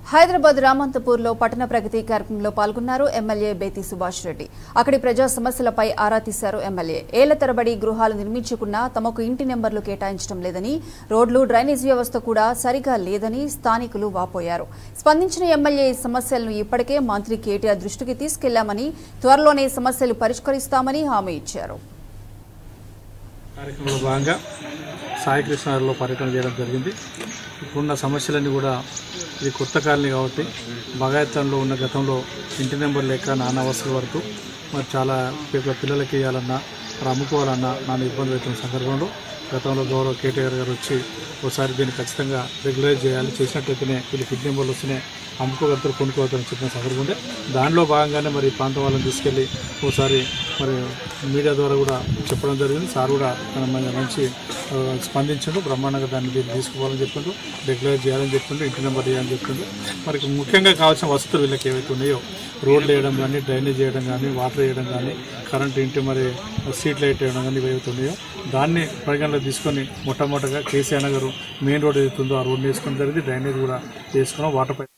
హైదరాబాద్ రామంతపూర్లో పట్టణ ప్రగతి కార్యక్రమంలో పాల్గొన్నారు ఎమ్మెల్యే బేతి సుభాష్ రెడ్డి అక్కడి ప్రజా సమస్యలపై ఆరా తీశారు ఎమ్మెల్యే ఏళ్ల తరబడి గృహాలు నిర్మించుకున్నా తమకు ఇంటి నెంబర్లు కేటాయించడం లేదని రోడ్లు డ్రైనేజ్ వ్యవస్థ కూడా సరిగా లేదని స్థానికులు వాపోయారు స్పందించిన ఎమ్మెల్యే ఈ సమస్యలను ఇప్పటికే మంత్రి కేటీఆర్ దృష్టికి తీసుకెళ్లామని త్వరలోనే సమస్యలు పరిష్కరిస్తామని హామీ ఇచ్చారు కార్యక్రమంలో భాగంగా సాయికృష్ణలో పర్యటన చేయడం జరిగింది ఇప్పుడున్న సమస్యలన్నీ కూడా ఇది కొత్త కాలనీ కాబట్టి బగాయత్తంలో ఉన్న గతంలో ఇంటి నెంబర్ లేక నాన్న అవసరం వరకు మరి చాలా పి- పిల్లలకి ఇవ్వాలన్నా మరి అమ్ముకోవాలన్నా నాన్న ఇబ్బంది అవుతున్న సందర్భంలో గతంలో గౌరవ కేటీఆర్ గారు వచ్చి ఒకసారి దీన్ని ఖచ్చితంగా రెగ్యులైజ్ చేయాలి చేసినట్టయితేనే వీళ్ళు ఇంటి నెంబర్లు వస్తేనే అమ్ముకోగలుగుతారు కొనుక్కోగలుగుతారని చెప్పిన సందర్భం ఉండే దానిలో భాగంగానే మరి ఈ ప్రాంతం వాళ్ళని తీసుకెళ్ళి ఒకసారి మరి మీడియా ద్వారా కూడా చెప్పడం జరిగింది సార్ కూడా తన మంచి- మంచి ఆ, స్పందించిండు బ్రహ్మాండంగా దాన్ని దీన్ని తీసుకోవాలని చెప్పిండు రెగ్యులర్ చేయాలని చెప్పిండు ఇంటి నెంబర్ చేయాలని చెప్పిండు మరి ముఖ్యంగా కావాల్సిన వసతులు వీళ్ళకి ఏవైతే ఉన్నాయో రోడ్లు వేయడం కానీ డ్రైనేజ్ చేయడం కానీ వాటర్ వేయడం కానీ కరెంట్ ఇంటి మరి స్ట్రీట్ లైట్ వేయడం కానీ ఏవైతే ఉన్నాయో దాన్ని పరిగణలో తీసుకొని మొట్టమొదటిగా కేసీఆర్ నగర్ మెయిన్ రోడ్ ఏదైతే ఉందో ఆ రోడ్ వేసుకోవడం జరిగింది డ్రైనేజ్ కూడా వేసుకున్నాం వాటర్ పై